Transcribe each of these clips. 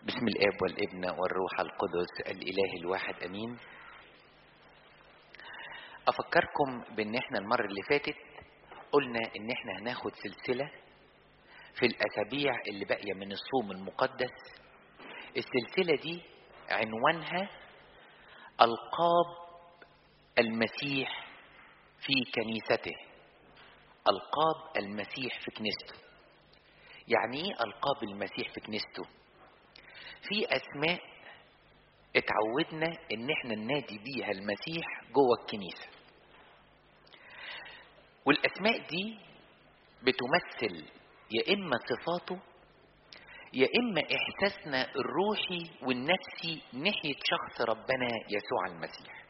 بسم الاب والابن والروح القدس الاله الواحد امين افكركم بان احنا المره اللي فاتت قلنا ان احنا هناخد سلسله في الاسابيع اللي باقيه من الصوم المقدس السلسله دي عنوانها القاب المسيح في كنيسته القاب المسيح في كنيسته يعني ايه القاب المسيح في كنيسته في اسماء اتعودنا ان احنا ننادي بيها المسيح جوه الكنيسه والاسماء دي بتمثل يا اما صفاته يا اما احساسنا الروحي والنفسي ناحيه شخص ربنا يسوع المسيح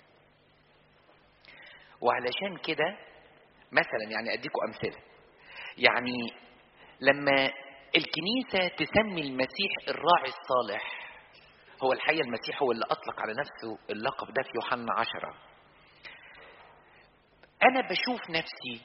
وعلشان كده مثلا يعني اديكم امثله يعني لما الكنيسه تسمي المسيح الراعي الصالح هو الحقيقه المسيح هو اللي اطلق على نفسه اللقب ده في يوحنا عشرة انا بشوف نفسي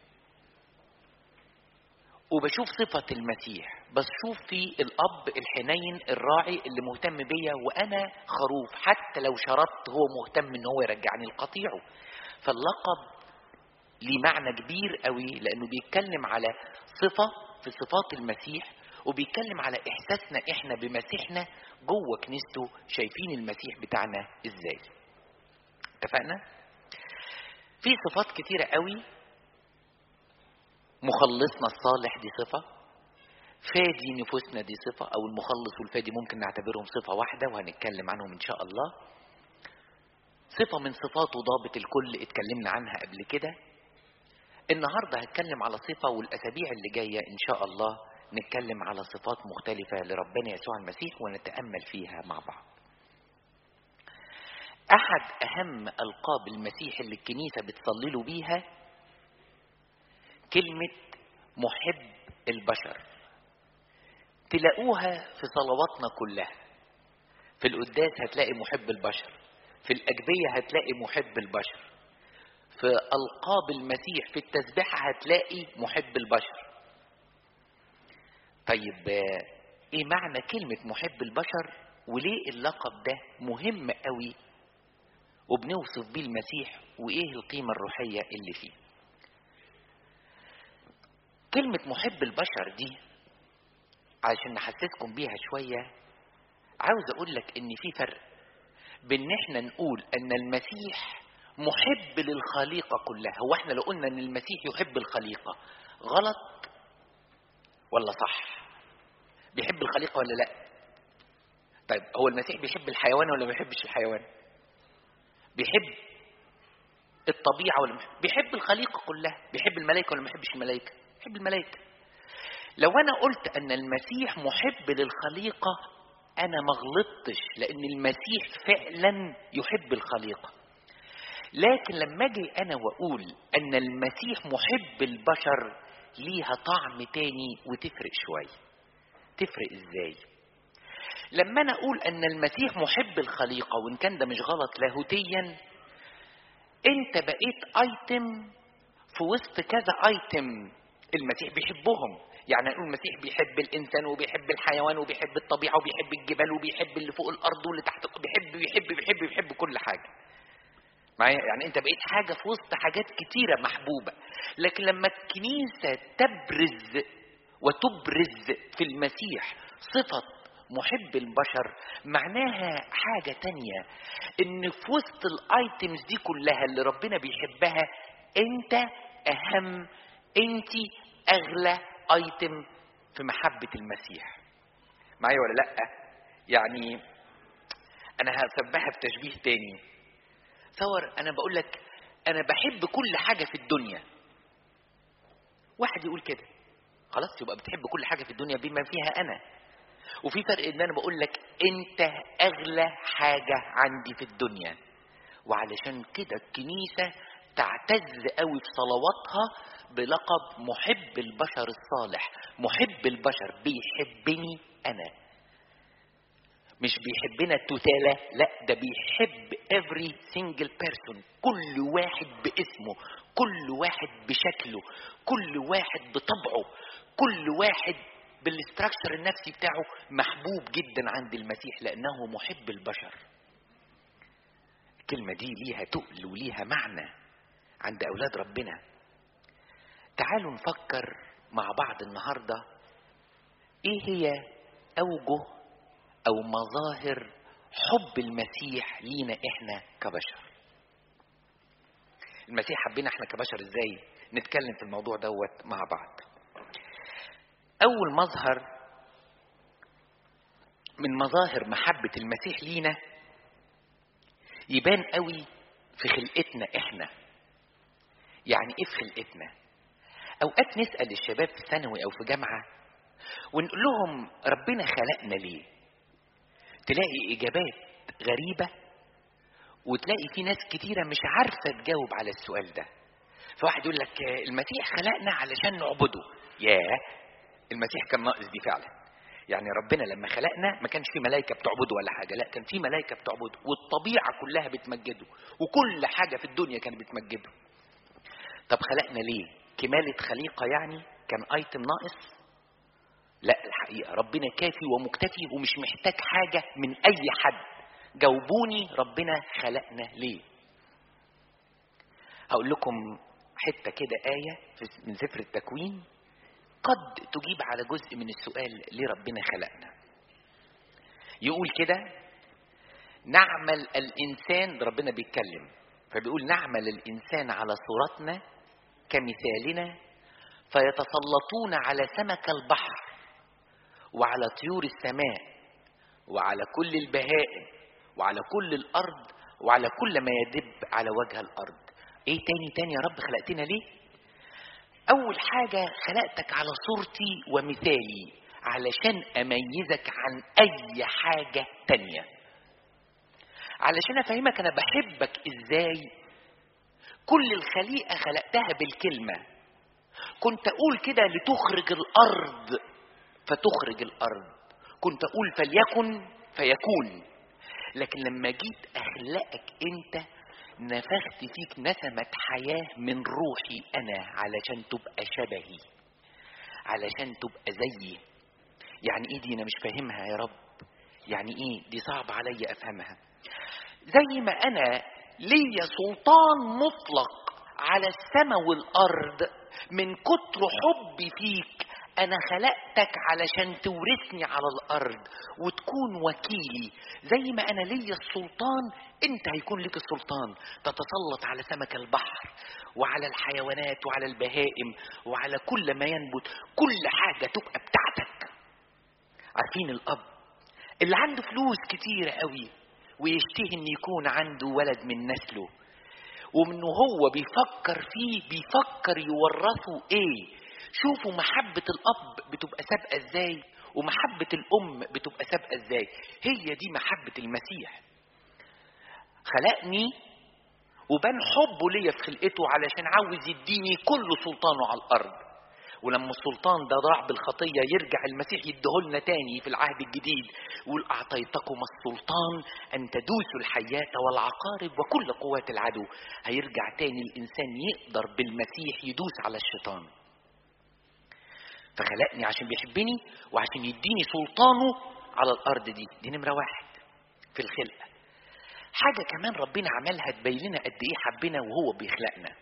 وبشوف صفة المسيح بشوف في الأب الحنين الراعي اللي مهتم بيا وأنا خروف حتى لو شرطت هو مهتم إن هو يرجعني لقطيعه فاللقب ليه معنى كبير قوي لأنه بيتكلم على صفة في صفات المسيح وبيتكلم على إحساسنا إحنا بمسيحنا جوه كنيسته شايفين المسيح بتاعنا إزاي اتفقنا؟ في صفات كتيرة قوي مخلصنا الصالح دي صفة فادي نفوسنا دي صفة أو المخلص والفادي ممكن نعتبرهم صفة واحدة وهنتكلم عنهم إن شاء الله صفة من صفاته ضابط الكل اتكلمنا عنها قبل كده النهاردة هتكلم على صفة والأسابيع اللي جاية إن شاء الله نتكلم على صفات مختلفة لربنا يسوع المسيح ونتأمل فيها مع بعض أحد أهم ألقاب المسيح اللي الكنيسة بتصلي له بيها كلمة محب البشر تلاقوها في صلواتنا كلها في القداس هتلاقي محب البشر في الأجبية هتلاقي محب البشر في ألقاب المسيح في التسبيحة هتلاقي محب البشر طيب ايه معنى كلمة محب البشر وليه اللقب ده مهم قوي وبنوصف بيه المسيح وايه القيمة الروحية اللي فيه كلمة محب البشر دي عشان نحسسكم بيها شوية عاوز اقول لك ان في فرق بان احنا نقول ان المسيح محب للخليقة كلها هو احنا لو قلنا ان المسيح يحب الخليقة غلط ولا صح بيحب الخليقة ولا لا طيب هو المسيح بيحب الحيوان ولا ما بيحبش الحيوان بيحب الطبيعة ولا مش بيحب الخليقة كلها بيحب الملائكة ولا ما بيحبش الملائكة بيحب الملائكة لو أنا قلت أن المسيح محب للخليقة أنا ما غلطتش لأن المسيح فعلا يحب الخليقة لكن لما أجي أنا وأقول أن المسيح محب البشر ليها طعم تاني وتفرق شوية تفرق إزاي لما أنا أقول أن المسيح محب الخليقة وإن كان ده مش غلط لاهوتيا أنت بقيت أيتم في وسط كذا أيتم المسيح بيحبهم يعني نقول المسيح بيحب الانسان وبيحب الحيوان وبيحب الطبيعه وبيحب الجبال وبيحب اللي فوق الارض واللي تحت بيحب بيحب بيحب بيحب كل حاجه معايا يعني انت بقيت حاجه في وسط حاجات كتيره محبوبه لكن لما الكنيسه تبرز وتبرز في المسيح صفه محب البشر معناها حاجة تانية ان في وسط الايتمز دي كلها اللي ربنا بيحبها انت اهم انت اغلى ايتم في محبة المسيح معايا ولا لا يعني انا هسبها بتشبيه تاني تصور انا بقول لك انا بحب كل حاجة في الدنيا واحد يقول كده خلاص يبقى بتحب كل حاجة في الدنيا بما فيها انا وفي فرق ان انا بقول لك انت اغلى حاجة عندي في الدنيا وعلشان كده الكنيسة تعتز قوي في صلواتها بلقب محب البشر الصالح محب البشر بيحبني انا مش بيحبنا التتالة لا ده بيحب every single person كل واحد باسمه كل واحد بشكله كل واحد بطبعه كل واحد بالاستراكشر النفسي بتاعه محبوب جدا عند المسيح لانه محب البشر الكلمة دي ليها تقل وليها معنى عند أولاد ربنا تعالوا نفكر مع بعض النهاردة إيه هي أوجه أو مظاهر حب المسيح لينا إحنا كبشر المسيح حبينا إحنا كبشر إزاي نتكلم في الموضوع دوت مع بعض أول مظهر من مظاهر محبة المسيح لينا يبان قوي في خلقتنا احنا يعني ايه في خلقتنا اوقات نسال الشباب في ثانوي او في جامعه ونقول لهم ربنا خلقنا ليه تلاقي اجابات غريبه وتلاقي في ناس كتيره مش عارفه تجاوب على السؤال ده فواحد يقول لك المسيح خلقنا علشان نعبده ياه المسيح كان ناقص دي فعلا يعني ربنا لما خلقنا ما كانش في ملائكة بتعبده ولا حاجة لا كان في ملائكة بتعبده والطبيعة كلها بتمجده وكل حاجة في الدنيا كانت بتمجده طب خلقنا ليه كمالة خليقة يعني كان ايتم ناقص لا الحقيقة ربنا كافي ومكتفي ومش محتاج حاجة من اي حد جاوبوني ربنا خلقنا ليه هقول لكم حتة كده آية من سفر التكوين قد تجيب على جزء من السؤال ليه ربنا خلقنا يقول كده نعمل الانسان ربنا بيتكلم فبيقول نعمل الانسان على صورتنا كمثالنا فيتسلطون على سمك البحر وعلى طيور السماء وعلى كل البهائم وعلى كل الارض وعلى كل ما يدب على وجه الارض ايه تاني تاني يا رب خلقتنا ليه أول حاجة خلقتك على صورتي ومثالي علشان أميزك عن أي حاجة تانية علشان أفهمك أنا بحبك إزاي كل الخليقة خلقتها بالكلمة كنت أقول كده لتخرج الأرض فتخرج الأرض كنت أقول فليكن فيكون لكن لما جيت أخلقك أنت نفخت فيك نسمة حياة من روحي أنا علشان تبقى شبهي علشان تبقى زيي يعني إيه دي أنا مش فاهمها يا رب يعني إيه دي صعب عليا أفهمها زي ما أنا ليا سلطان مطلق على السماء والأرض من كتر حبي فيك أنا خلقتك علشان تورثني على الأرض وتكون وكيلي زي ما أنا ليا السلطان أنت هيكون لك السلطان تتسلط على سمك البحر وعلى الحيوانات وعلى البهائم وعلى كل ما ينبت كل حاجة تبقى بتاعتك عارفين الأب اللي عنده فلوس كتيرة قوي ويشتهي ان يكون عنده ولد من نسله ومنه هو بيفكر فيه بيفكر يورثه ايه شوفوا محبة الأب بتبقى سابقة ازاي ومحبة الأم بتبقى سابقة ازاي هي دي محبة المسيح خلقني وبان حبه ليا في خلقته علشان عاوز يديني كل سلطانه على الأرض ولما السلطان ده ضاع بالخطية يرجع المسيح يديهولنا تاني في العهد الجديد يقول أعطيتكم السلطان أن تدوسوا الحياة والعقارب وكل قوات العدو هيرجع تاني الإنسان يقدر بالمسيح يدوس على الشيطان فخلقني عشان بيحبني وعشان يديني سلطانه على الأرض دي دي نمرة واحد في الخلقة حاجة كمان ربنا عملها تبين لنا قد إيه حبنا وهو بيخلقنا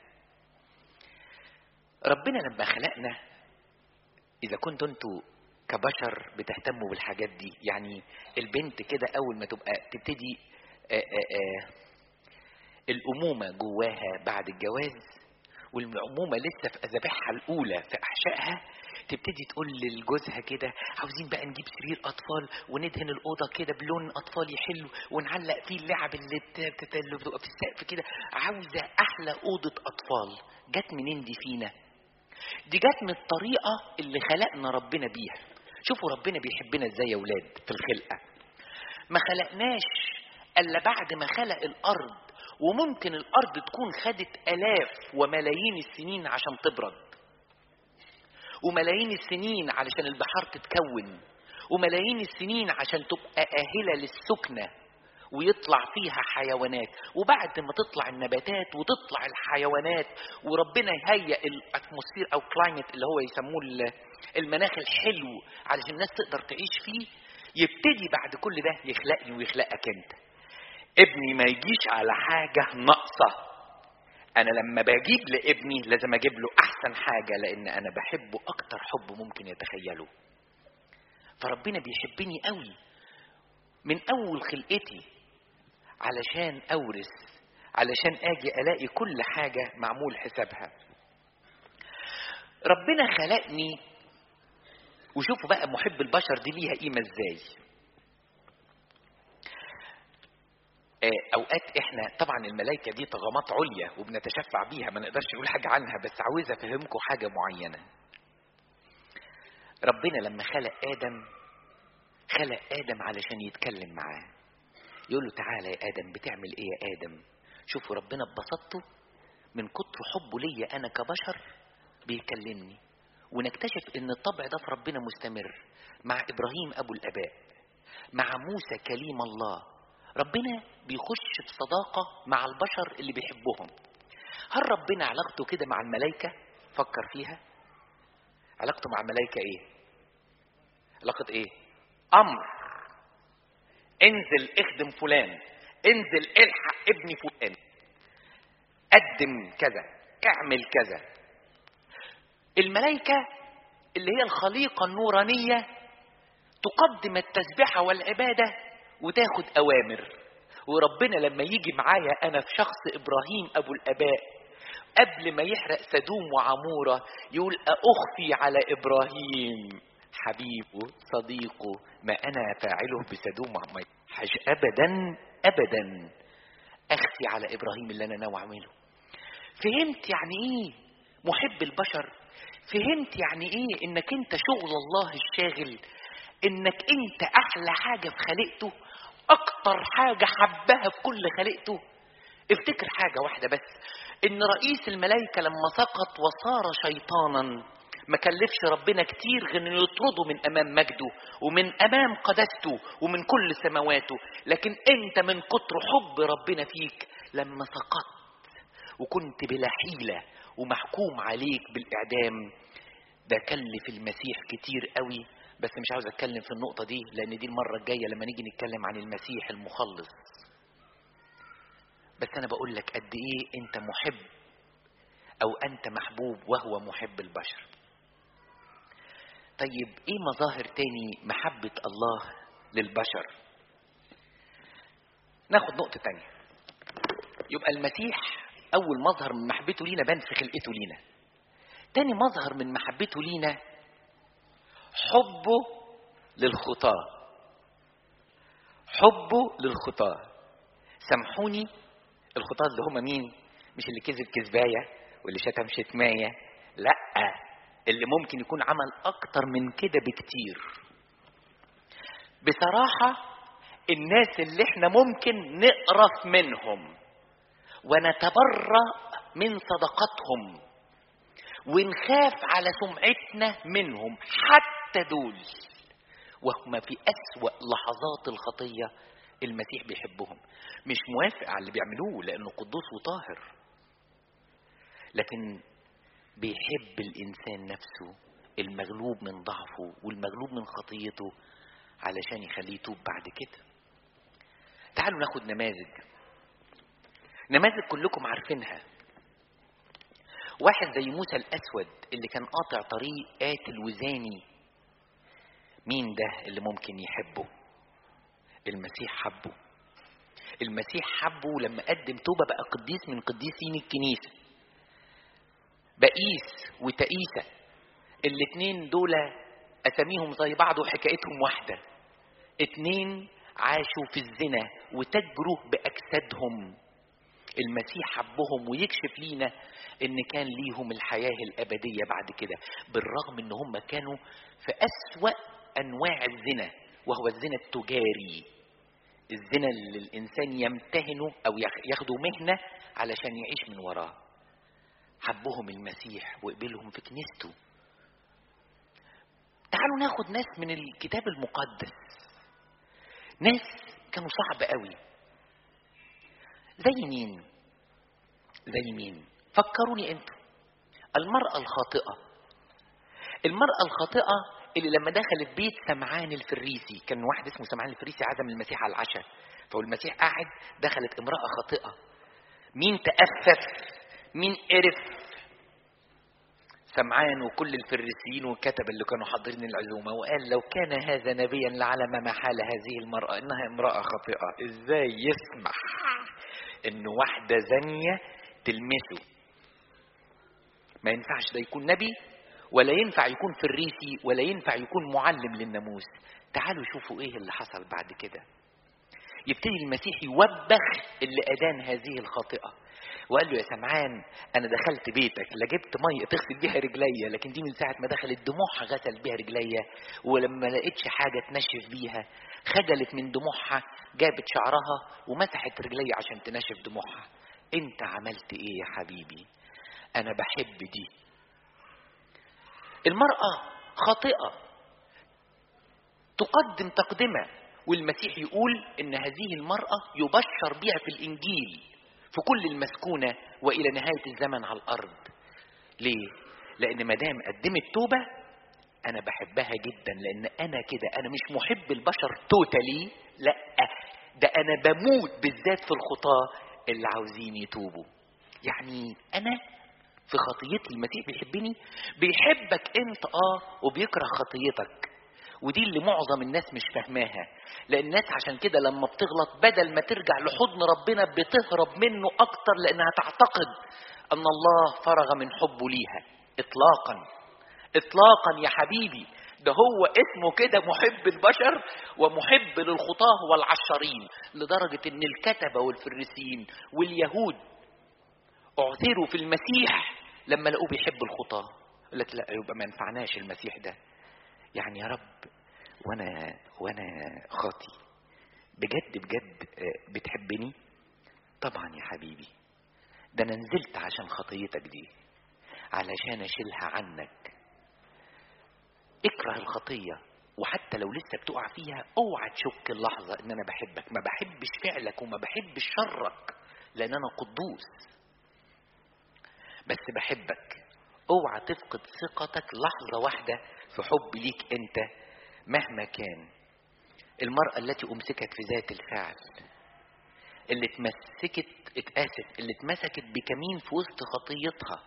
ربنا لما خلقنا إذا كنتوا أنتوا كبشر بتهتموا بالحاجات دي يعني البنت كده أول ما تبقى تبتدي آآ آآ الأمومة جواها بعد الجواز والأمومة لسه في أذابحها الأولى في أحشائها تبتدي تقول لجوزها كده عاوزين بقى نجيب سرير اطفال وندهن الاوضه كده بلون اطفالي حلو ونعلق فيه اللعب اللي بت- اللي بتبقى في السقف كده عاوزه احلى اوضه اطفال جت منين دي فينا دي جت من الطريقه اللي خلقنا ربنا بيها شوفوا ربنا بيحبنا ازاي يا ولاد في الخلقه ما خلقناش الا بعد ما خلق الارض وممكن الارض تكون خدت الاف وملايين السنين عشان تبرد وملايين السنين علشان البحار تتكون وملايين السنين عشان تبقى آهلة للسكنة ويطلع فيها حيوانات وبعد ما تطلع النباتات وتطلع الحيوانات وربنا يهيئ الاتموسفير او كلايمت اللي هو يسموه ال- المناخ الحلو علشان الناس تقدر تعيش فيه يبتدي بعد كل ده يخلقني ويخلقك انت ابني ما يجيش على حاجة ناقصة انا لما بجيب لابني لازم اجيب له احسن حاجة لان انا بحبه اكتر حب ممكن يتخيله فربنا بيحبني قوي من اول خلقتي علشان اورث علشان اجي الاقي كل حاجة معمول حسابها ربنا خلقني وشوفوا بقى محب البشر دي ليها قيمة ازاي اوقات احنا طبعا الملائكة دي طغمات عليا وبنتشفع بيها ما نقدرش نقول حاجة عنها بس عاوز افهمكم حاجة معينة ربنا لما خلق ادم خلق ادم علشان يتكلم معاه يقول له تعالى يا ادم بتعمل ايه يا ادم شوفوا ربنا ببساطته من كتر حبه ليا انا كبشر بيكلمني ونكتشف ان الطبع ده في ربنا مستمر مع ابراهيم ابو الاباء مع موسى كليم الله ربنا بيخش بصداقة مع البشر اللي بيحبهم هل ربنا علاقته كده مع الملائكة فكر فيها علاقته مع الملائكة ايه علاقة ايه امر انزل اخدم فلان انزل الحق ابني فلان قدم كذا اعمل كذا الملائكة اللي هي الخليقة النورانية تقدم التسبيحة والعبادة وتاخد أوامر وربنا لما يجي معايا أنا في شخص إبراهيم أبو الآباء قبل ما يحرق سدوم وعمورة يقول أخفي على إبراهيم حبيبه صديقه ما أنا فاعله بسدوم وعمورة حاج أبدا أبدا أخفي على إبراهيم اللي أنا ناوي أعمله فهمت يعني إيه محب البشر فهمت يعني ايه انك انت شغل الله الشاغل انك انت احلى حاجة في خلقته اكتر حاجة حبها في كل خلقته افتكر حاجة واحدة بس ان رئيس الملائكة لما سقط وصار شيطانا ما كلفش ربنا كتير غير انه يطرده من امام مجده ومن امام قدسته ومن كل سماواته لكن انت من كتر حب ربنا فيك لما سقطت وكنت بلا حيلة ومحكوم عليك بالإعدام ده كلف المسيح كتير قوي بس مش عاوز اتكلم في النقطة دي لأن دي المرة الجاية لما نيجي نتكلم عن المسيح المخلص بس أنا بقول لك قد إيه أنت محب أو أنت محبوب وهو محب البشر طيب إيه مظاهر تاني محبة الله للبشر ناخد نقطة تانية يبقى المسيح أول مظهر من محبته لينا بان في خلقته لينا تاني مظهر من محبته لينا حبه للخطاة حبه للخطاة سامحوني الخطاة اللي هم مين مش اللي كذب كذباية واللي شتم شتماية لا اللي ممكن يكون عمل أكتر من كده بكتير بصراحة الناس اللي احنا ممكن نقرف منهم ونتبرأ من صدقاتهم ونخاف على سمعتنا منهم حتى دول وهم في أسوأ لحظات الخطية المسيح بيحبهم مش موافق على اللي بيعملوه لأنه قدوس وطاهر لكن بيحب الإنسان نفسه المغلوب من ضعفه والمغلوب من خطيته علشان يخليه يتوب بعد كده تعالوا ناخد نماذج نماذج كلكم عارفينها واحد زي موسى الأسود اللي كان قاطع طريق قاتل وزاني مين ده اللي ممكن يحبه المسيح حبه المسيح حبه لما قدم توبة بقى قديس من قديسين الكنيسة بقيس وتقيسة الاتنين دول أساميهم زي بعض وحكايتهم واحدة اتنين عاشوا في الزنا وتجروا بأجسادهم المسيح حبهم ويكشف لينا ان كان ليهم الحياة الابدية بعد كده بالرغم ان هم كانوا في اسوأ انواع الزنا وهو الزنا التجاري الزنا اللي الانسان يمتهنه او ياخده مهنة علشان يعيش من وراه حبهم المسيح وقبلهم في كنيسته تعالوا ناخد ناس من الكتاب المقدس ناس كانوا صعب قوي زي مين زي مين فكروني انتوا المرأة الخاطئة المرأة الخاطئة اللي لما دخلت بيت سمعان الفريسي كان واحد اسمه سمعان الفريسي عزم المسيح على العشاء فالمسيح قاعد دخلت امرأة خاطئة مين تأثر مين قرف سمعان وكل الفريسيين والكتب اللي كانوا حاضرين العزومة وقال لو كان هذا نبيا لعلم ما حال هذه المرأة إنها امرأة خاطئة إزاي يسمح إن واحدة زانية تلمسه ما ينفعش ده يكون نبي ولا ينفع يكون فريسي ولا ينفع يكون معلم للناموس تعالوا شوفوا ايه اللي حصل بعد كده يبتدي المسيح يوبخ اللي أدان هذه الخاطئة وقال له يا سمعان أنا دخلت بيتك لا جبت مية تغسل بيها رجليا لكن دي من ساعة ما دخلت دموعها غسل بيها رجليا ولما لقيتش حاجة تنشف بيها خجلت من دموعها جابت شعرها ومسحت رجليا عشان تنشف دموعها انت عملت ايه يا حبيبي انا بحب دي المرأة خاطئة تقدم تقدمة والمسيح يقول ان هذه المرأة يبشر بها في الانجيل في كل المسكونة والى نهاية الزمن على الارض ليه؟ لان ما دام قدمت توبة انا بحبها جدا لان انا كده انا مش محب البشر توتالي لا ده انا بموت بالذات في الخطاة اللي عاوزين يتوبوا يعني انا في خطيتي المسيح بيحبني بيحبك انت اه وبيكره خطيتك ودي اللي معظم الناس مش فاهماها لان الناس عشان كده لما بتغلط بدل ما ترجع لحضن ربنا بتهرب منه اكتر لانها تعتقد ان الله فرغ من حبه ليها اطلاقا اطلاقا يا حبيبي ده هو اسمه كده محب البشر ومحب للخطاه والعشرين لدرجة ان الكتبة والفريسيين واليهود اعثروا في المسيح لما لقوه بيحب الخطاه قال لك لا يبقى ما ينفعناش المسيح ده يعني يا رب وانا وانا خاطي بجد بجد بتحبني طبعا يا حبيبي ده انا نزلت عشان خطيتك دي علشان اشيلها عنك اكره الخطيه وحتى لو لسه بتقع فيها اوعى تشك اللحظه ان انا بحبك ما بحبش فعلك وما بحبش شرك لان انا قدوس بس بحبك اوعى تفقد ثقتك لحظه واحده في حب ليك انت مهما كان المرأة التي أمسكت في ذات الفعل اللي اتمسكت اتآسف اللي اتمسكت بكمين في وسط خطيتها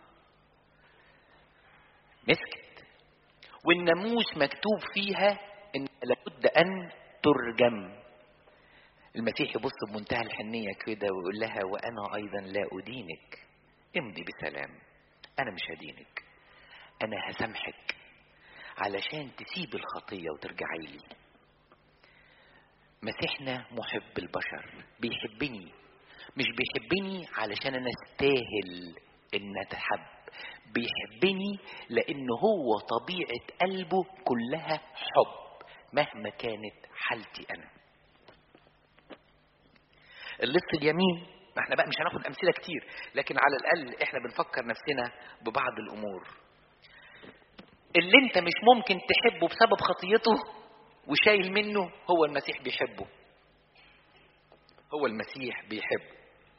مسكت والناموس مكتوب فيها ان لابد ان ترجم المسيح يبص بمنتهى الحنية كده ويقول لها وأنا أيضا لا أدينك امضي بسلام أنا مش هدينك أنا هسامحك علشان تسيب الخطية وترجعي لي مسيحنا محب البشر بيحبني مش بيحبني علشان انا استاهل ان اتحب بيحبني لان هو طبيعة قلبه كلها حب مهما كانت حالتي انا اللص اليمين ما احنا بقى مش هناخد امثله كتير لكن على الاقل احنا بنفكر نفسنا ببعض الامور اللي انت مش ممكن تحبه بسبب خطيته وشايل منه هو المسيح بيحبه هو المسيح بيحبه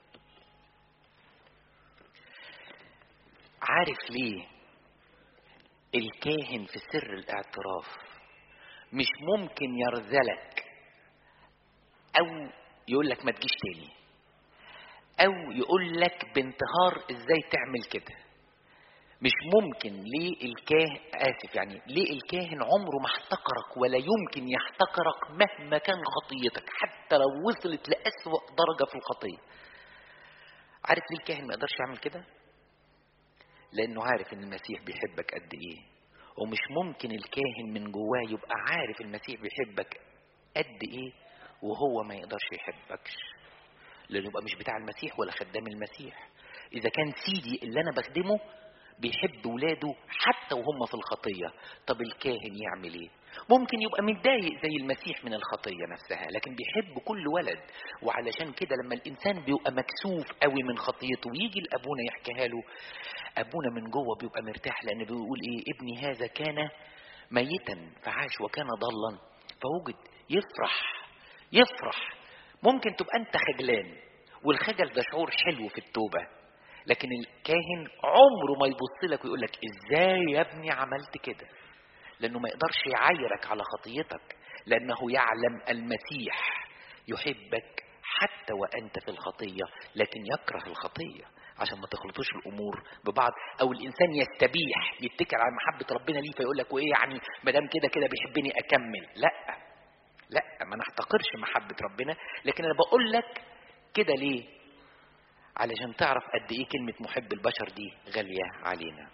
عارف ليه الكاهن في سر الاعتراف مش ممكن يرذلك او يقول لك ما تجيش تاني او يقول لك بانتهار ازاي تعمل كده مش ممكن ليه الكاهن اسف يعني ليه الكاهن عمره ما احتقرك ولا يمكن يحتقرك مهما كان خطيتك حتى لو وصلت لاسوا درجه في الخطيه عارف ليه الكاهن ما يقدرش يعمل كده لانه عارف ان المسيح بيحبك قد ايه ومش ممكن الكاهن من جواه يبقى عارف المسيح بيحبك قد ايه وهو ما يقدرش يحبكش لانه يبقى مش بتاع المسيح ولا خدام المسيح اذا كان سيدي اللي انا بخدمه بيحب ولاده حتى وهم في الخطية طب الكاهن يعمل ايه ممكن يبقى متضايق زي المسيح من الخطية نفسها لكن بيحب كل ولد وعلشان كده لما الإنسان بيبقى مكسوف قوي من خطيته ويجي لأبونا يحكيها له أبونا من جوه بيبقى مرتاح لأن بيقول إيه ابني هذا كان ميتا فعاش وكان ضلا فوجد يفرح يفرح ممكن تبقى أنت خجلان والخجل ده شعور حلو في التوبة لكن الكاهن عمره ما يبص لك ويقول لك ازاي يا ابني عملت كده لانه ما يقدرش يعايرك على خطيتك لانه يعلم المسيح يحبك حتى وانت في الخطيه لكن يكره الخطيه عشان ما تخلطوش الامور ببعض او الانسان يستبيح يتكل على محبه ربنا ليه فيقول لك وايه يعني ما دام كده كده بيحبني اكمل لا لا ما نحتقرش محبه ربنا لكن انا بقول لك كده ليه علشان تعرف قد ايه كلمه محب البشر دي غاليه علينا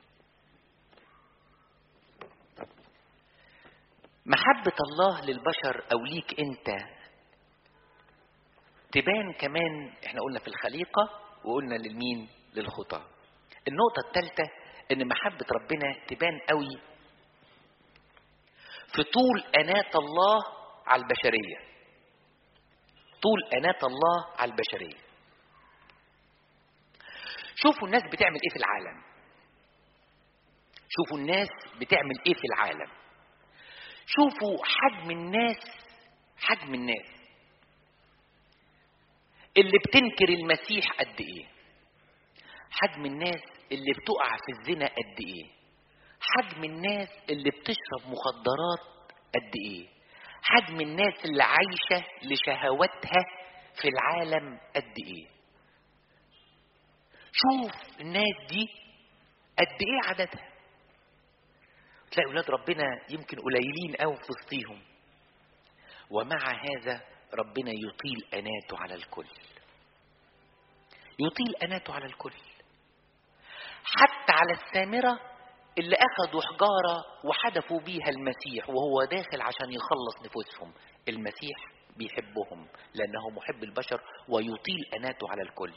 محبه الله للبشر او ليك انت تبان كمان احنا قلنا في الخليقه وقلنا للمين للخطى النقطة الثالثة ان محبة ربنا تبان قوي في طول أناة الله على البشرية طول أناة الله على البشرية شوفوا الناس بتعمل ايه في العالم شوفوا الناس بتعمل ايه في العالم شوفوا حجم الناس حجم الناس اللي بتنكر المسيح قد ايه حجم الناس اللي بتقع في الزنا قد ايه حجم الناس اللي بتشرب مخدرات قد ايه حجم الناس اللي عايشه لشهواتها في العالم قد ايه شوف الناس دي قد ايه عددها تلاقي ولاد ربنا يمكن قليلين قوي في وسطيهم ومع هذا ربنا يطيل أناته على الكل يطيل أناته على الكل حتى على السامرة اللي أخذوا حجارة وحدفوا بيها المسيح وهو داخل عشان يخلص نفوسهم المسيح بيحبهم لأنه محب البشر ويطيل أناته على الكل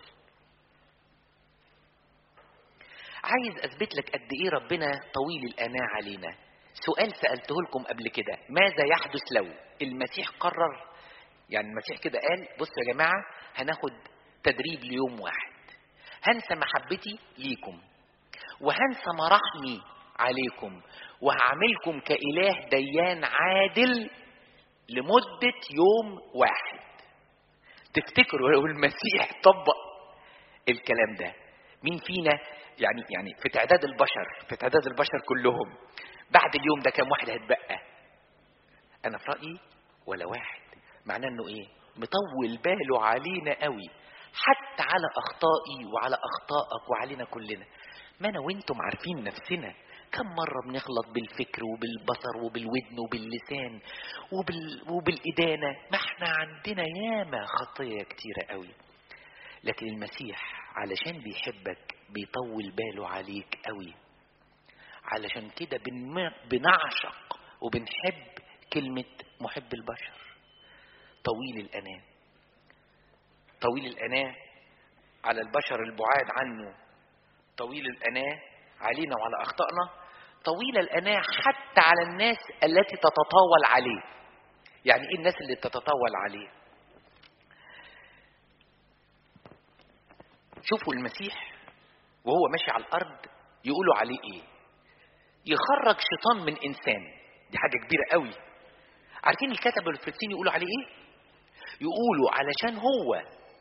عايز أثبت لك قد إيه ربنا طويل الأناة علينا سؤال سألته لكم قبل كده ماذا يحدث لو المسيح قرر يعني المسيح كده قال بصوا يا جماعة هناخد تدريب ليوم واحد هنسى محبتي ليكم وهنسى مراحمي عليكم وهعملكم كإله ديان عادل لمدة يوم واحد تفتكروا لو المسيح طبق الكلام ده مين فينا يعني يعني في تعداد البشر في تعداد البشر كلهم بعد اليوم ده كام واحد هيتبقى انا في رايي ولا واحد معناه انه ايه مطول باله علينا قوي حتى على اخطائي وعلى اخطائك وعلينا كلنا ما انا وانتم عارفين نفسنا كم مرة بنغلط بالفكر وبالبصر وبالودن وباللسان وبال... وبالإدانة ما احنا عندنا ياما خطية كتيرة قوي لكن المسيح علشان بيحبك بيطول باله عليك قوي علشان كده بن... بنعشق وبنحب كلمة محب البشر طويل الأناة طويل الأناة على البشر البعاد عنه طويل الأناة علينا وعلى أخطائنا طويل الأناة حتى على الناس التي تتطاول عليه يعني إيه الناس اللي تتطاول عليه شوفوا المسيح وهو ماشي على الأرض يقولوا عليه إيه يخرج شيطان من إنسان دي حاجة كبيرة قوي عارفين الكتب والفرسين يقولوا عليه إيه يقولوا علشان هو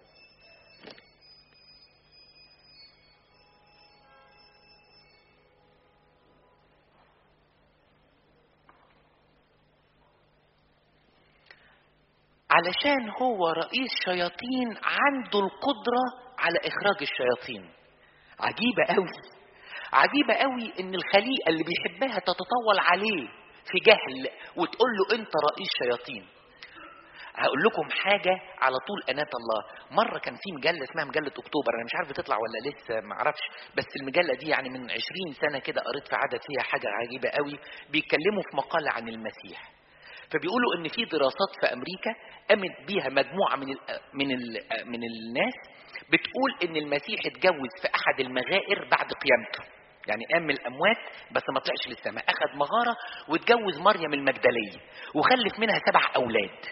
علشان هو رئيس شياطين عنده القدرة على إخراج الشياطين عجيبة قوي عجيبة قوي إن الخليقة اللي بيحبها تتطول عليه في جهل وتقول له أنت رئيس شياطين هقول لكم حاجة على طول أناة الله مرة كان في مجلة اسمها مجلة أكتوبر أنا مش عارف بتطلع ولا لسه ما أعرفش بس المجلة دي يعني من 20 سنة كده قريت في عدد فيها حاجة عجيبة قوي بيتكلموا في مقالة عن المسيح فبيقولوا ان في دراسات في امريكا قامت بيها مجموعه من ال من ال من الناس بتقول ان المسيح اتجوز في احد المغائر بعد قيامته يعني قام من الاموات بس ما طلعش للسماء اخذ مغاره واتجوز مريم المجدليه وخلف منها سبع اولاد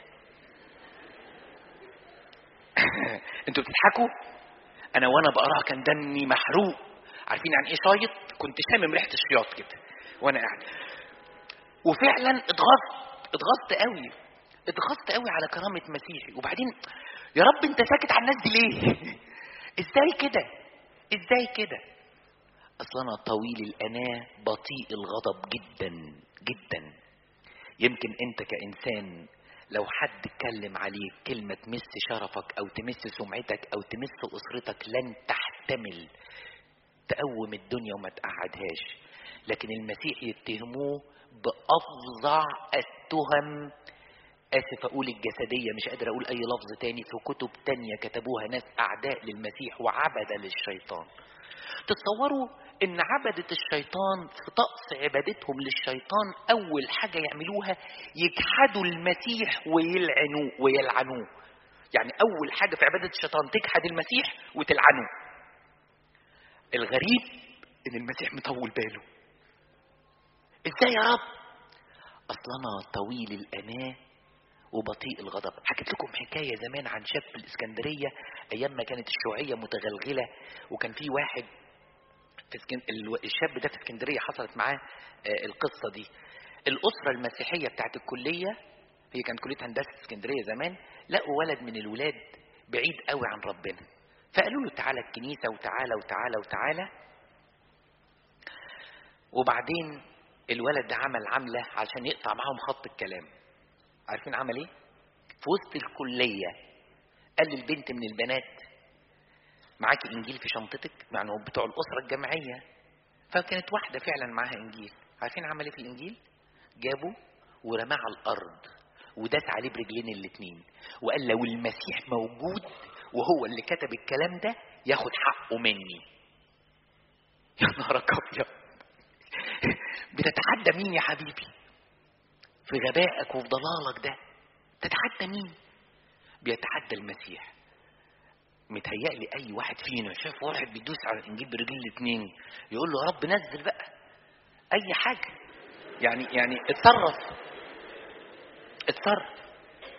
انتوا بتضحكوا انا وانا بقراها كان دمي محروق عارفين يعني ايه شايط كنت شامم ريحه الشياط كده وانا قاعد وفعلا اتغصت اتغصت قوي اتغصت قوي على كرامة مسيحي وبعدين يا رب انت ساكت على الناس دي ليه ازاي كده ازاي كده اصل انا طويل الاناه بطيء الغضب جدا جدا يمكن انت كانسان لو حد اتكلم عليك كلمة تمس شرفك أو تمس سمعتك أو تمس أسرتك لن تحتمل تقوم الدنيا وما تقعدهاش لكن المسيح يتهموه بأفظع التهم آسف أقول الجسدية مش قادر أقول أي لفظ تاني في كتب تانية كتبوها ناس أعداء للمسيح وعبدة للشيطان تتصوروا ان عبدة الشيطان في طقس عبادتهم للشيطان اول حاجة يعملوها يجحدوا المسيح ويلعنوه ويلعنوه يعني اول حاجة في عبادة الشيطان تجحد المسيح وتلعنه الغريب ان المسيح مطول باله ازاي يا رب اصل انا طويل الاناه وبطيء الغضب حكيت لكم حكاية زمان عن شاب في الإسكندرية أيام ما كانت الشيوعية متغلغلة وكان في واحد في اسكن... الشاب ده في اسكندرية حصلت معاه القصة دي الأسرة المسيحية بتاعت الكلية هي كانت كلية هندسة في اسكندرية زمان لقوا ولد من الولاد بعيد قوي عن ربنا فقالوا له تعالى الكنيسة وتعالى وتعالى وتعالى وبعدين الولد ده عمل عملة عشان يقطع معاهم خط الكلام عارفين عمل ايه في وسط الكلية قال للبنت من البنات معاكي انجيل في شنطتك يعني بتوع الاسره الجامعيه فكانت واحده فعلا معاها انجيل عارفين عمل ايه في الانجيل جابه ورماه على الارض وداس عليه برجلين الاتنين وقال لو المسيح موجود وهو اللي كتب الكلام ده ياخد حقه مني يا نهارك ابيض بتتحدى مين يا حبيبي في غبائك وفي ضلالك ده تتحدى مين بيتحدى المسيح متهيألي أي واحد فينا شاف واحد بيدوس على الإنجيل برجل الاتنين يقول له يا رب نزل بقى أي حاجة يعني يعني اتصرف اتصرف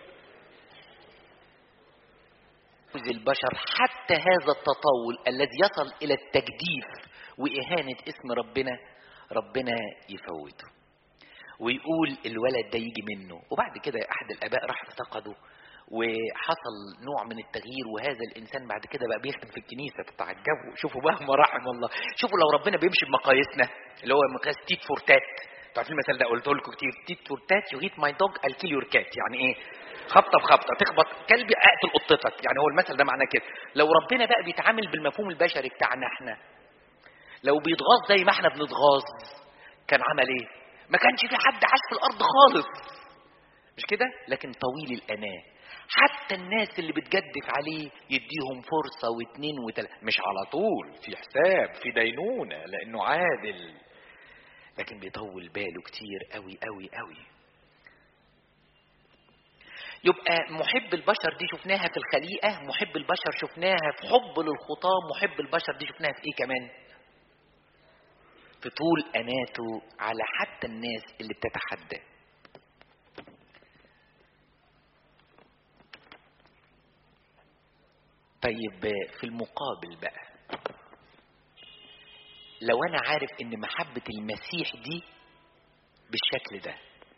البشر حتى هذا التطاول الذي يصل إلى التجديف وإهانة اسم ربنا ربنا يفوته ويقول الولد ده يجي منه وبعد كده أحد الآباء راح افتقده وحصل نوع من التغيير وهذا الانسان بعد كده بقى بيخدم في الكنيسه تتعجبوا شوفوا بقى ما رحم الله شوفوا لو ربنا بيمشي بمقاييسنا اللي هو مقياس تيت فور تات عارفين المثل ده قلته لكم كتير تيت فور تات يو هيت ماي دوج I'll kill your cat يعني ايه خبطه بخبطه تخبط كلبي اقتل قطتك يعني هو المثل ده معناه كده لو ربنا بقى بيتعامل بالمفهوم البشري بتاعنا احنا لو بيتغاظ زي ما احنا بنتغاظ كان عمل ايه ما كانش في حد عاش في الارض خالص مش كده لكن طويل الاناه حتى الناس اللي بتجدف عليه يديهم فرصة واثنين وثلاثة مش على طول في حساب في دينونة لأنه عادل لكن بيطول باله كتير قوي قوي قوي يبقى محب البشر دي شفناها في الخليقة محب البشر شفناها في حب للخطاة محب البشر دي شفناها في ايه كمان في طول أناته على حتى الناس اللي بتتحداه طيب في المقابل بقى لو انا عارف ان محبة المسيح دي بالشكل ده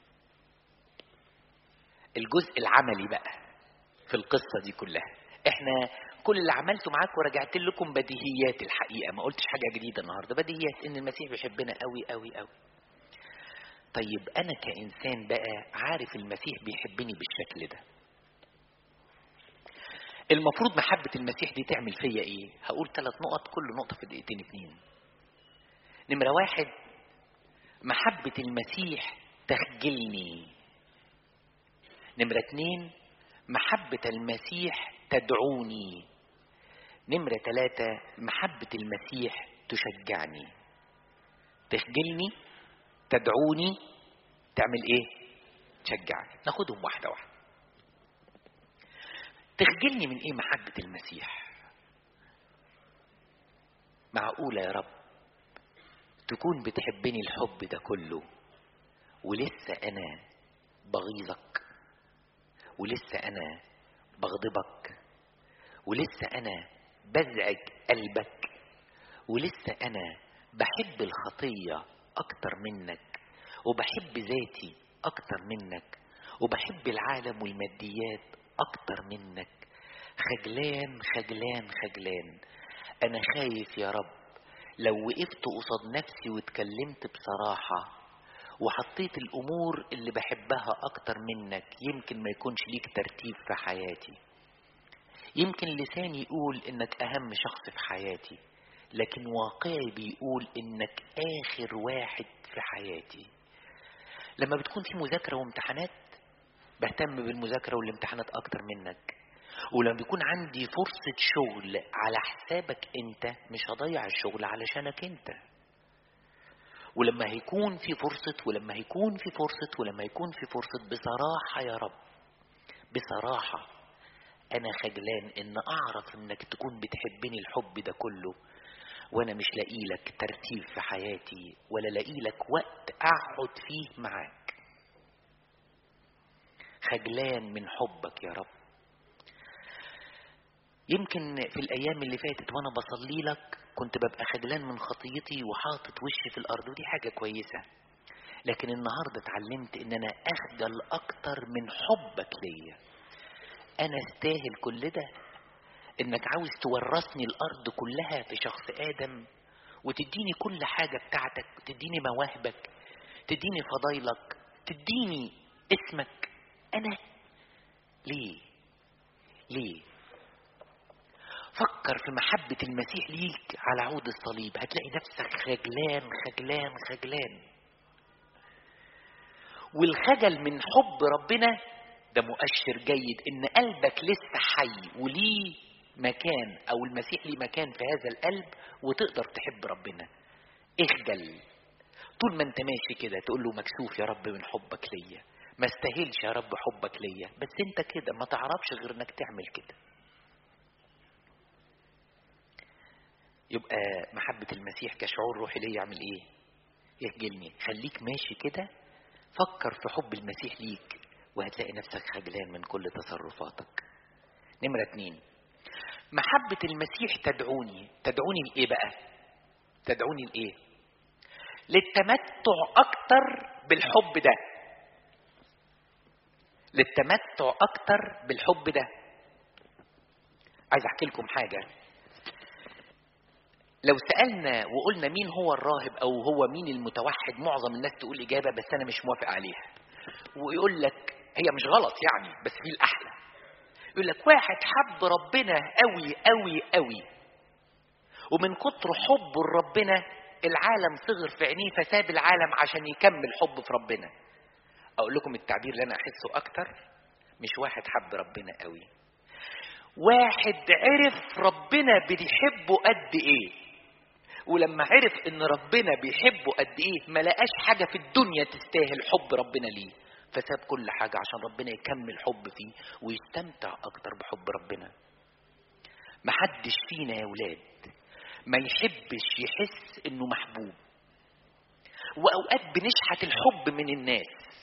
الجزء العملي بقى في القصة دي كلها احنا كل اللي عملته معاكم ورجعت لكم بديهيات الحقيقة ما قلتش حاجة جديدة النهاردة بديهيات ان المسيح بيحبنا قوي قوي قوي طيب انا كإنسان بقى عارف المسيح بيحبني بالشكل ده المفروض محبة المسيح دي تعمل فيا ايه هقول ثلاث نقط كل نقطة في دقيقتين اتنين نمرة واحد محبة المسيح تخجلني نمرة اتنين محبة المسيح تدعوني نمرة ثلاثة محبة المسيح تشجعني تخجلني تدعوني تعمل ايه تشجعني ناخدهم واحدة واحدة تخجلني من ايه محبة المسيح معقولة يا رب تكون بتحبني الحب ده كله ولسه انا بغيظك ولسه انا بغضبك ولسه انا بزعج قلبك ولسه انا بحب الخطية اكتر منك وبحب ذاتي اكتر منك وبحب العالم والماديات اكتر منك خجلان خجلان خجلان انا خايف يا رب لو وقفت قصاد نفسي واتكلمت بصراحة وحطيت الأمور اللي بحبها أكتر منك يمكن ما يكونش ليك ترتيب في حياتي يمكن لساني يقول إنك أهم شخص في حياتي لكن واقعي بيقول إنك آخر واحد في حياتي لما بتكون في مذاكرة وامتحانات بهتم بالمذاكرة والامتحانات أكتر منك ولما بيكون عندي فرصة شغل على حسابك انت مش هضيع الشغل علشانك انت ولما هيكون في فرصة ولما هيكون في فرصة ولما يكون في فرصة بصراحة يا رب بصراحة أنا خجلان إن أعرف إنك تكون بتحبني الحب ده كله وأنا مش لاقي لك ترتيب في حياتي ولا لاقي لك وقت أقعد فيه معاك خجلان من حبك يا رب يمكن في الأيام اللي فاتت وأنا بصلي لك كنت ببقى خجلان من خطيتي وحاطط وشي في الأرض ودي حاجة كويسة لكن النهاردة اتعلمت إن أنا أخجل أكتر من حبك ليا أنا استاهل كل ده إنك عاوز تورثني الأرض كلها في شخص آدم وتديني كل حاجة بتاعتك تديني مواهبك تديني فضايلك تديني اسمك أنا ليه ليه فكر في محبة المسيح ليك على عود الصليب هتلاقي نفسك خجلان خجلان خجلان والخجل من حب ربنا ده مؤشر جيد ان قلبك لسه حي وليه مكان او المسيح ليه مكان في هذا القلب وتقدر تحب ربنا اخجل طول ما انت ماشي كده تقول له مكسوف يا رب من حبك ليا ما استاهلش يا رب حبك ليا بس انت كده ما تعرفش غير انك تعمل كده يبقى محبة المسيح كشعور روحي ليا يعمل ايه يخجلني خليك ماشي كده فكر في حب المسيح ليك وهتلاقي نفسك خجلان من كل تصرفاتك نمرة اتنين محبة المسيح تدعوني تدعوني لإيه بقى تدعوني لإيه للتمتع أكتر بالحب ده للتمتع أكتر بالحب ده عايز أحكي لكم حاجة لو سألنا وقلنا مين هو الراهب أو هو مين المتوحد معظم الناس تقول إجابة بس أنا مش موافق عليها ويقول لك هي مش غلط يعني بس في الأحلى يقول لك واحد حب ربنا قوي قوي قوي ومن كتر حبه لربنا العالم صغر في عينيه فساب العالم عشان يكمل حب في ربنا اقول لكم التعبير اللي انا احسه اكتر مش واحد حب ربنا قوي واحد عرف ربنا بيحبه قد ايه ولما عرف ان ربنا بيحبه قد ايه ما لقاش حاجه في الدنيا تستاهل حب ربنا ليه فساب كل حاجة عشان ربنا يكمل حب فيه ويستمتع أكتر بحب ربنا محدش فينا يا ولاد ما يحبش يحس إنه محبوب وأوقات بنشحت الحب من الناس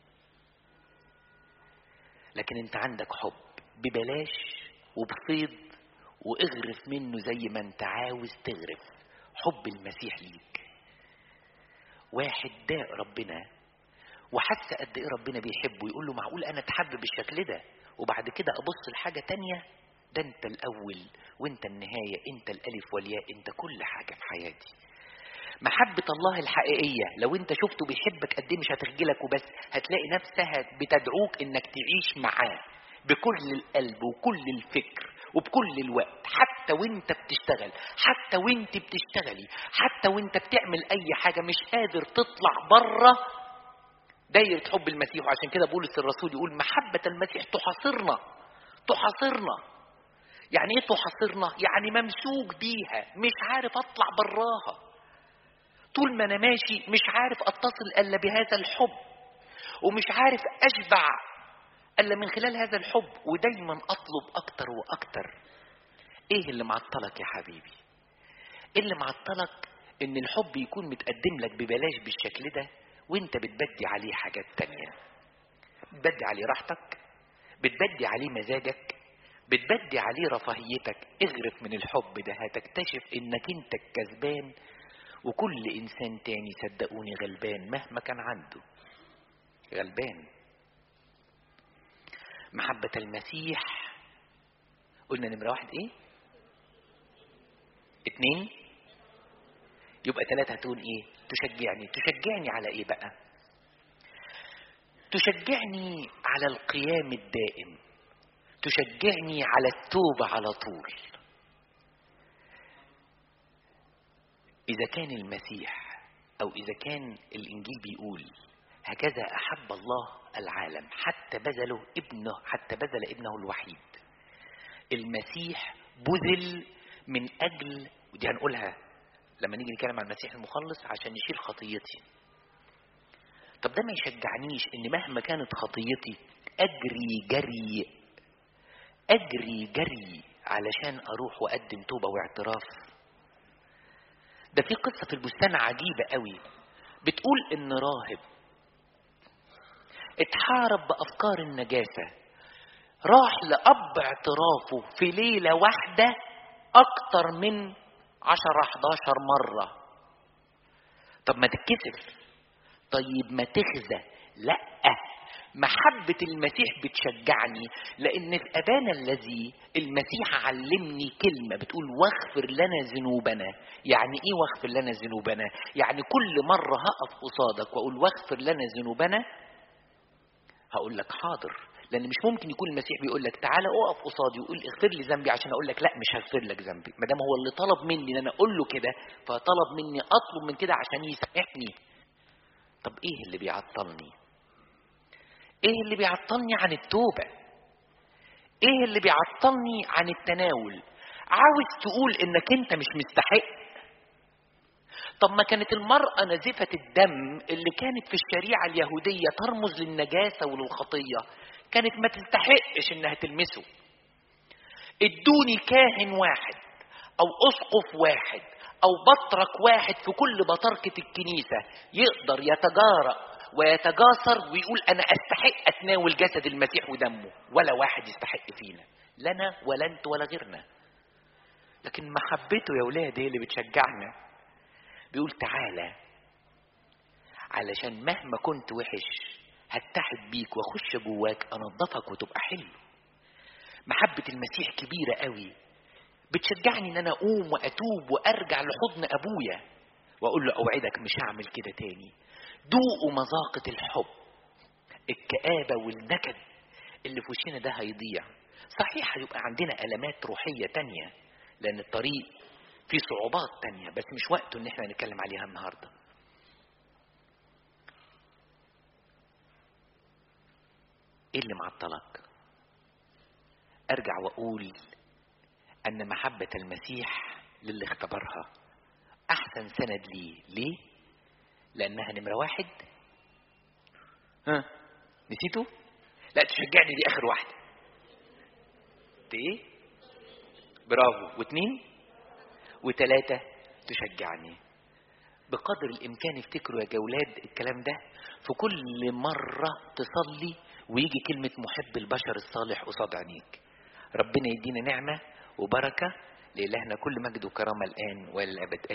لكن أنت عندك حب ببلاش وبفيض واغرف منه زي ما أنت عاوز تغرف حب المسيح ليك واحد داء ربنا وحس قد ايه ربنا بيحبه يقول له معقول انا اتحب بالشكل ده وبعد كده ابص لحاجه تانية ده انت الاول وانت النهايه انت الالف والياء انت كل حاجه في حياتي محبة الله الحقيقية لو انت شفته بيحبك قد ايه مش هتخجلك وبس هتلاقي نفسها بتدعوك انك تعيش معاه بكل القلب وكل الفكر وبكل الوقت حتى وانت بتشتغل حتى وانت بتشتغلي حتى وانت بتعمل اي حاجة مش قادر تطلع بره دايرة حب المسيح وعشان كده بولس الرسول يقول محبة المسيح تحاصرنا تحاصرنا يعني ايه تحاصرنا يعني ممسوك بيها مش عارف اطلع براها طول ما انا ماشي مش عارف اتصل الا بهذا الحب ومش عارف اشبع الا من خلال هذا الحب ودايما اطلب اكتر واكتر ايه اللي معطلك يا حبيبي ايه اللي معطلك ان الحب يكون متقدم لك ببلاش بالشكل ده وانت بتبدي عليه حاجات تانية بتبدي عليه راحتك بتبدي عليه مزاجك بتبدي عليه رفاهيتك اغرف من الحب ده هتكتشف انك انت الكسبان وكل انسان تاني صدقوني غلبان مهما كان عنده غلبان محبة المسيح قلنا نمرة واحد ايه اتنين يبقى ثلاثة هتقول ايه تشجعني تشجعني على ايه بقى تشجعني على القيام الدائم تشجعني على التوبة على طول إذا كان المسيح أو إذا كان الإنجيل بيقول هكذا أحب الله العالم حتى بذله ابنه حتى بذل ابنه الوحيد المسيح بذل من أجل ودي هنقولها لما نيجي نتكلم عن المسيح المخلص عشان يشيل خطيتي طب ده ما يشجعنيش ان مهما كانت خطيتي اجري جري اجري جري علشان اروح واقدم توبه واعتراف ده في قصه في البستان عجيبه قوي بتقول ان راهب اتحارب بافكار النجاسه راح لاب اعترافه في ليله واحده اكتر من عشرة 11 مرة طب ما تتكسف طيب ما تخزى لا محبة المسيح بتشجعني لأن في أبانا الذي المسيح علمني كلمة بتقول واغفر لنا ذنوبنا يعني إيه واغفر لنا ذنوبنا يعني كل مرة هقف قصادك وأقول واغفر لنا ذنوبنا هقول لك حاضر لان مش ممكن يكون المسيح بيقول لك تعالى اقف قصادي وقول اغفر لي ذنبي عشان اقول لك لا مش هغفر لك ذنبي ما دام هو اللي طلب مني ان انا اقول له كده فطلب مني اطلب من كده عشان يسامحني طب ايه اللي بيعطلني ايه اللي بيعطلني عن التوبه ايه اللي بيعطلني عن التناول عاوز تقول انك انت مش مستحق طب ما كانت المرأة نزفة الدم اللي كانت في الشريعة اليهودية ترمز للنجاسة وللخطية كانت ما تستحقش انها تلمسه ادوني كاهن واحد او اسقف واحد او بطرك واحد في كل بطركة الكنيسة يقدر يتجارأ ويتجاسر ويقول انا استحق اتناول جسد المسيح ودمه ولا واحد يستحق فينا لنا ولا انت ولا غيرنا لكن محبته يا ولاد هي اللي بتشجعنا بيقول تعالى علشان مهما كنت وحش هتحد بيك واخش جواك انضفك وتبقى حلو محبة المسيح كبيرة قوي بتشجعني ان انا اقوم واتوب وارجع لحضن ابويا واقول له اوعدك مش هعمل كده تاني دوقوا مذاقة الحب الكآبة والنكد اللي في وشنا ده هيضيع صحيح هيبقى عندنا ألمات روحية تانية لأن الطريق في صعوبات تانية بس مش وقته ان احنا نتكلم عليها النهاردة ايه اللي معطلك ارجع واقول ان محبة المسيح للي اختبرها احسن سند ليه ليه لانها نمرة واحد ها نسيته لا تشجعني دي اخر واحدة ايه برافو واتنين وتلاتة تشجعني بقدر الإمكان افتكروا يا جولاد الكلام ده في كل مرة تصلي ويجي كلمة محب البشر الصالح قصاد عينيك ربنا يدينا نعمة وبركة لإلهنا كل مجد وكرامة الآن والأبد